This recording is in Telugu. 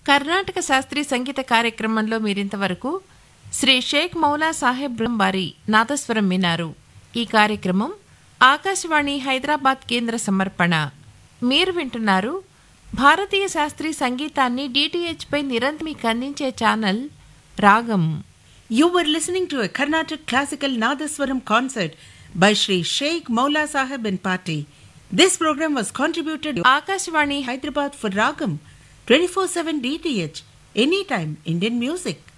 కర్ణాటక శాస్త్రీయ సంగీత కార్యక్రమంలో మీరింతవరకు శ్రీ షేక్ మౌలా సాహెబ్ వారి నాదస్వరం విన్నారు ఈ కార్యక్రమం ఆకాశవాణి హైదరాబాద్ కేంద్ర సమర్పణ మీరు వింటున్నారు భారతీయ శాస్త్రీయ సంగీతాన్ని డిటిహెచ్ పై నిరంతరం మీకు అందించే ఛానల్ రాగం You were listening to a Carnatic classical Nadaswaram concert by Sri Sheikh Maula Sahib and Party. This program was contributed to Akashvani Hyderabad for Ragam 24/7 DTH anytime Indian music.